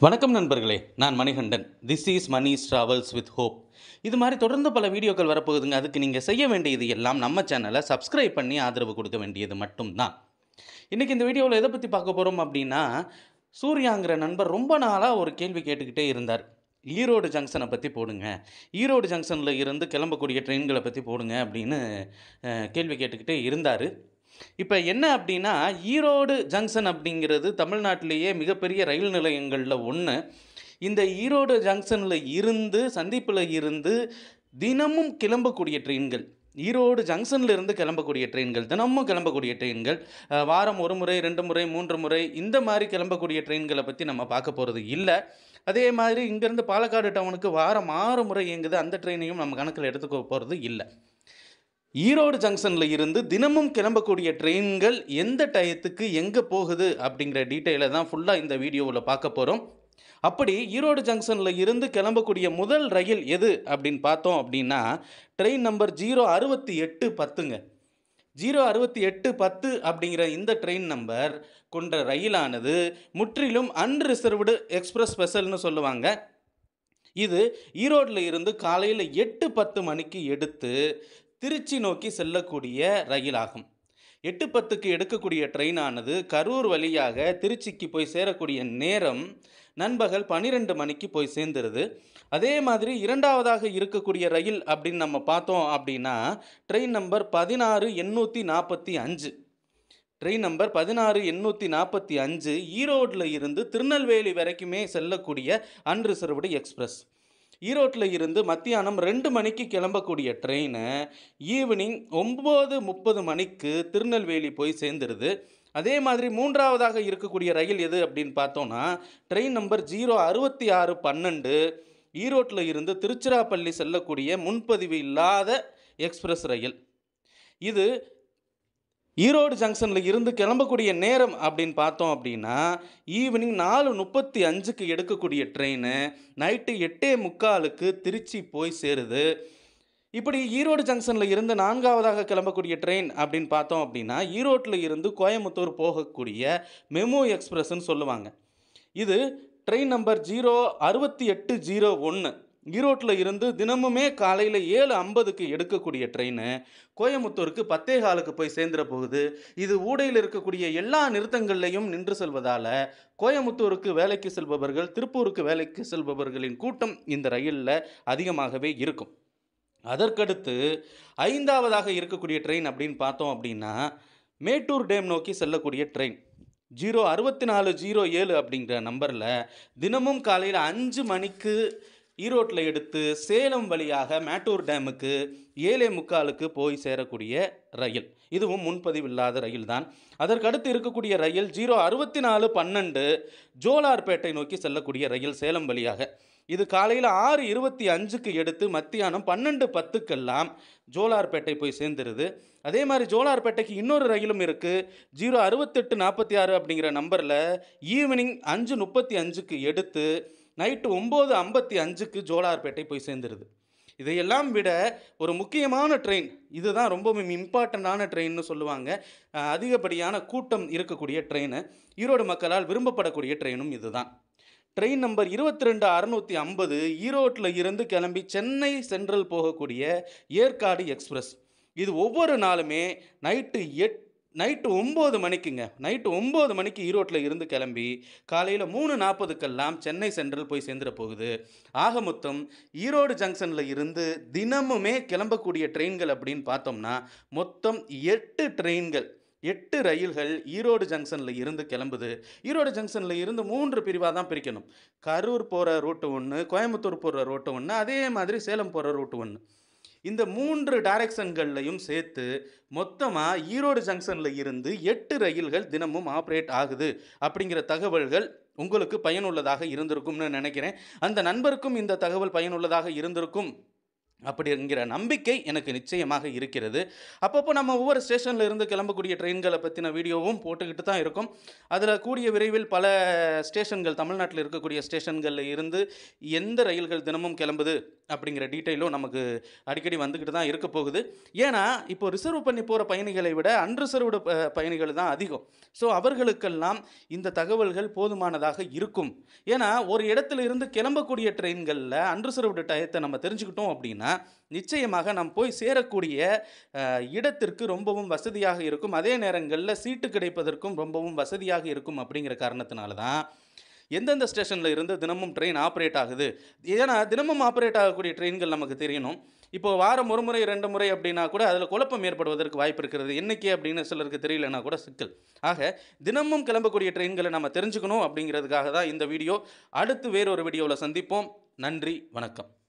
வணக்கம் நண்பர்களே நான் Manikandan this is Mani's travels with hope இது மாதிரி தொடர்ந்து பல வீடியோக்கள் வரப்போகுதுங்க அதுக்கு நீங்கள் செய்ய வேண்டியது எல்லாம் நம்ம சேனலை சப்ஸ்கிரைப் பண்ணி ஆதரவு கொடுக்க வேண்டியது மட்டும்தான் இன்றைக்கி இந்த வீடியோவில் எதை பற்றி பார்க்க போகிறோம் அப்படின்னா சூர்யாங்கிற நண்பர் ரொம்ப நாளாக ஒரு கேள்வி கேட்டுக்கிட்டே இருந்தார் ஈரோடு ஜங்ஷனை பற்றி போடுங்க ஈரோடு ஜங்ஷனில் இருந்து கிளம்பக்கூடிய ட்ரெயின்களை பற்றி போடுங்க அப்படின்னு அஹ், கேள்வி கேட்டுக்கிட்டே இருந்தார் இப்போ என்ன அப்படின்னா ஈரோடு ஜங்ஷன் அப்படிங்கிறது தமிழ்நாட்டிலேயே மிகப்பெரிய ரயில் நிலையங்களில் ஒன்று இந்த ஈரோடு ஜங்ஷனில் இருந்து சந்திப்பில் இருந்து தினமும் கிளம்பக்கூடிய ட்ரெயின்கள் ஈரோடு ஜங்ஷன்ல இருந்து கிளம்பக்கூடிய ட்ரெயின்கள் தினமும் கிளம்பக்கூடிய ட்ரெயின்கள் அஹ், வாரம் ஒரு முறை ரெண்டு முறை மூன்று முறை இந்த மாதிரி கிளம்பக்கூடிய ட்ரெயின்களை பற்றி நம்ம பார்க்க போகிறது இல்லை அதே மாதிரி இங்கேருந்து பாலக்காடு டவுனுக்கு வாரம் ஆறு முறை இயங்குது அந்த ட்ரெயினையும் நம்ம கணக்கில் எடுத்துக்க போகிறது இல்லை ஈரோடு ஜங்ஷனில் இருந்து தினமும் கிளம்பக்கூடிய ட்ரெயின்கள் எந்த டயத்துக்கு எங்கே போகுது அப்படிங்கிற டீட்டெயிலை தான் ஃபுல்லாக இந்த வீடியோவில் பார்க்க போகிறோம் அப்படி ஈரோடு ஜங்ஷனில் இருந்து கிளம்பக்கூடிய முதல் ரயில் எது அப்படின்னு பார்த்தோம் அப்படின்னா ட்ரெயின் நம்பர் ஜீரோ அறுபத்தி எட்டு பத்துங்க ஜீரோ அறுபத்தி எட்டு பத்து அப்படிங்கிற இந்த ட்ரெயின் நம்பர் கொண்ட ரயிலானது முற்றிலும் அன்ரிசர்வ்டு எக்ஸ்பிரஸ் ஸ்பெஷல்னு சொல்லுவாங்க இது ஈரோட்டில் இருந்து காலையில் எட்டு பத்து மணிக்கு எடுத்து திருச்சி நோக்கி செல்லக்கூடிய ரயிலாகும் எட்டு பத்துக்கு எடுக்கக்கூடிய ட்ரெயினானது கரூர் வழியாக திருச்சிக்கு போய் சேரக்கூடிய நேரம் நண்பகல் பன்னிரெண்டு மணிக்கு போய் சேர்ந்துருது அதே மாதிரி இரண்டாவதாக இருக்கக்கூடிய ரயில் அப்படின்னு நம்ம பார்த்தோம் அப்படின்னா ட்ரெயின் நம்பர் பதினாறு எண்ணூற்றி நாற்பத்தி அஞ்சு ட்ரெயின் நம்பர் பதினாறு எண்ணூற்றி நாற்பத்தி அஞ்சு ஈரோட்டில் இருந்து திருநெல்வேலி வரைக்குமே செல்லக்கூடிய அன்ரிசர்வ்டு எக்ஸ்பிரஸ் ஈரோட்டில் இருந்து மத்தியானம் ரெண்டு மணிக்கு கிளம்பக்கூடிய ட்ரெயினை ஈவினிங் ஒம்பது முப்பது மணிக்கு திருநெல்வேலி போய் சேர்ந்துருது அதே மாதிரி மூன்றாவதாக இருக்கக்கூடிய ரயில் எது அப்படின்னு பார்த்தோன்னா ட்ரெயின் நம்பர் ஜீரோ அறுபத்தி ஆறு பன்னெண்டு ஈரோட்டில் இருந்து திருச்சிராப்பள்ளி செல்லக்கூடிய முன்பதிவு இல்லாத எக்ஸ்பிரஸ் ரயில் இது ஈரோடு ஜங்ஷனில் இருந்து கிளம்பக்கூடிய நேரம் அப்படின்னு பார்த்தோம் அப்படின்னா ஈவினிங் நாலு முப்பத்தி அஞ்சுக்கு எடுக்கக்கூடிய ட்ரெயின் நைட்டு எட்டே முக்காலுக்கு திருச்சி போய் சேருது இப்படி ஈரோடு ஜங்ஷனில் இருந்து நான்காவதாக கிளம்பக்கூடிய ட்ரெயின் அப்படின்னு பார்த்தோம் அப்படின்னா ஈரோட்டில் இருந்து கோயம்புத்தூர் போகக்கூடிய மெமோ எக்ஸ்பிரஸ்ன்னு சொல்லுவாங்க இது ட்ரெயின் நம்பர் ஜீரோ அறுபத்தி எட்டு ஜீரோ ஒன்று ஈரோட்டில் இருந்து தினமுமே காலையில் ஏழு ஐம்பதுக்கு எடுக்கக்கூடிய ட்ரெயின் கோயம்புத்தூருக்கு பத்தே காலுக்கு போய் சேர்ந்துட போகுது இது ஊடையில் இருக்கக்கூடிய எல்லா நிறுத்தங்கள்லையும் நின்று செல்வதால் கோயம்புத்தூருக்கு வேலைக்கு செல்பவர்கள் திருப்பூருக்கு வேலைக்கு செல்பவர்களின் கூட்டம் இந்த ரயிலில் அதிகமாகவே இருக்கும் அதற்கடுத்து ஐந்தாவதாக இருக்கக்கூடிய ட்ரெயின் அப்படின்னு பார்த்தோம் அப்படின்னா மேட்டூர் டேம் நோக்கி செல்லக்கூடிய ட்ரெயின் ஜீரோ அறுபத்தி நாலு ஜீரோ ஏழு அப்படிங்கிற நம்பரில் தினமும் காலையில் அஞ்சு மணிக்கு ஈரோட்டில் எடுத்து சேலம் வழியாக மேட்டூர் டேமுக்கு ஏழே முக்காலுக்கு போய் சேரக்கூடிய ரயில் இதுவும் முன்பதிவு இல்லாத ரயில் தான் அதற்கடுத்து இருக்கக்கூடிய ரயில் ஜீரோ அறுபத்தி நாலு பன்னெண்டு ஜோலார்பேட்டை நோக்கி செல்லக்கூடிய ரயில் சேலம் வழியாக இது காலையில் ஆறு இருபத்தி அஞ்சுக்கு எடுத்து மத்தியானம் பன்னெண்டு பத்துக்கெல்லாம் ஜோலார்பேட்டை போய் சேர்ந்துருது அதே மாதிரி ஜோலார்பேட்டைக்கு இன்னொரு ரயிலும் இருக்குது ஜீரோ அறுபத்தெட்டு நாற்பத்தி ஆறு அப்படிங்கிற நம்பரில் ஈவினிங் அஞ்சு முப்பத்தி அஞ்சுக்கு எடுத்து நைட்டு ஒம்பது ஐம்பத்தி அஞ்சுக்கு ஜோலார்பேட்டை போய் சேர்ந்துருது இதையெல்லாம் விட ஒரு முக்கியமான ட்ரெயின் இதுதான் ரொம்பவும் இம்பார்ட்டண்ட்டான ட்ரெயின்னு சொல்லுவாங்க அஹ் அதிகப்படியான கூட்டம் இருக்கக்கூடிய ட்ரெயின் ஈரோடு மக்களால் விரும்பப்படக்கூடிய ட்ரெயினும் இதுதான் ட்ரெயின் நம்பர் இருபத்தி ரெண்டு அறநூற்றி ஐம்பது ஈரோட்டில் இருந்து கிளம்பி சென்னை சென்ட்ரல் போகக்கூடிய ஏற்காடு எக்ஸ்பிரஸ் இது ஒவ்வொரு நாளுமே நைட்டு எட் நைட்டு ஒம்பது மணிக்குங்க நைட்டு ஒம்பது மணிக்கு ஈரோட்டில் இருந்து கிளம்பி காலையில் மூணு நாற்பதுக்கெல்லாம் சென்னை சென்ட்ரல் போய் சேர்ந்துட போகுது ஆக மொத்தம் ஈரோடு ஜங்ஷனில் இருந்து தினமுமே கிளம்பக்கூடிய ட்ரெயின்கள் அப்படின்னு பார்த்தோம்னா மொத்தம் எட்டு ட்ரெயின்கள் எட்டு ரயில்கள் ஈரோடு ஜங்ஷனில் இருந்து கிளம்புது ஈரோடு ஜங்ஷனில் இருந்து மூன்று பிரிவாக தான் பிரிக்கணும் கரூர் போகிற ரூட்டு ஒன்று கோயம்புத்தூர் போகிற ரூட்டு ஒன்று அதே மாதிரி சேலம் போகிற ரூட்டு ஒன்று இந்த மூன்று டைரக்ஷன்கள்லையும் சேர்த்து மொத்தமாக ஈரோடு ஜங்ஷனில் இருந்து எட்டு ரயில்கள் தினமும் ஆப்ரேட் ஆகுது அப்படிங்கிற தகவல்கள் உங்களுக்கு பயனுள்ளதாக இருந்திருக்கும்னு நினைக்கிறேன் அந்த நண்பருக்கும் இந்த தகவல் பயனுள்ளதாக இருந்திருக்கும் அப்படிங்கிற நம்பிக்கை எனக்கு நிச்சயமாக இருக்கிறது அப்பப்போ நம்ம ஒவ்வொரு ஸ்டேஷனில் இருந்து கிளம்பக்கூடிய ட்ரெயின்களை பற்றின வீடியோவும் போட்டுக்கிட்டு தான் இருக்கும் அதில் கூடிய விரைவில் பல ஸ்டேஷன்கள் தமிழ்நாட்டில் இருக்கக்கூடிய ஸ்டேஷன்களில் இருந்து எந்த ரயில்கள் தினமும் கிளம்புது அப்படிங்கிற டீட்டெயிலும் நமக்கு அடிக்கடி வந்துக்கிட்டு தான் இருக்க போகுது ஏன்னா இப்போ ரிசர்வ் பண்ணி போகிற பயணிகளை விட அன்ரிசர்வ்டு ப பயணிகள் தான் அதிகம் ஸோ அவர்களுக்கெல்லாம் இந்த தகவல்கள் போதுமானதாக இருக்கும் ஏன்னா ஒரு இடத்துல இருந்து கிளம்பக்கூடிய ட்ரெயின்களில் அன்ரிசர்வ்டு டயத்தை நம்ம தெரிஞ்சுக்கிட்டோம் அப்படின்னா நிச்சயமாக நாம் போய் சேரக்கூடிய அஹ், இடத்திற்கு ரொம்பவும் வசதியாக இருக்கும் அதே நேரங்களில் சீட்டு கிடைப்பதற்கும் ரொம்பவும் வசதியாக இருக்கும் அப்படிங்கிற காரணத்தினால தான் எந்தெந்த ஸ்டேஷனில் இருந்து தினமும் ட்ரெயின் ஆப்ரேட் ஆகுது ஏன்னா தினமும் ஆப்ரேட் ஆகக்கூடிய ட்ரெயின்கள் நமக்கு தெரியணும் இப்போ வாரம் ஒரு முறை ரெண்டு முறை அப்படின்னா கூட அதில் குழப்பம் ஏற்படுவதற்கு வாய்ப்பு இருக்கிறது என்னைக்கு அப்படின்னு சிலருக்கு தெரியலனா கூட சிக்கல் ஆக தினமும் கிளம்பக்கூடிய ட்ரெயின்களை நம்ம தெரிஞ்சுக்கணும் அப்படிங்கிறதுக்காக தான் இந்த வீடியோ அடுத்து வேறொரு வீடியோவில் சந்திப்போம் நன்றி வணக்கம்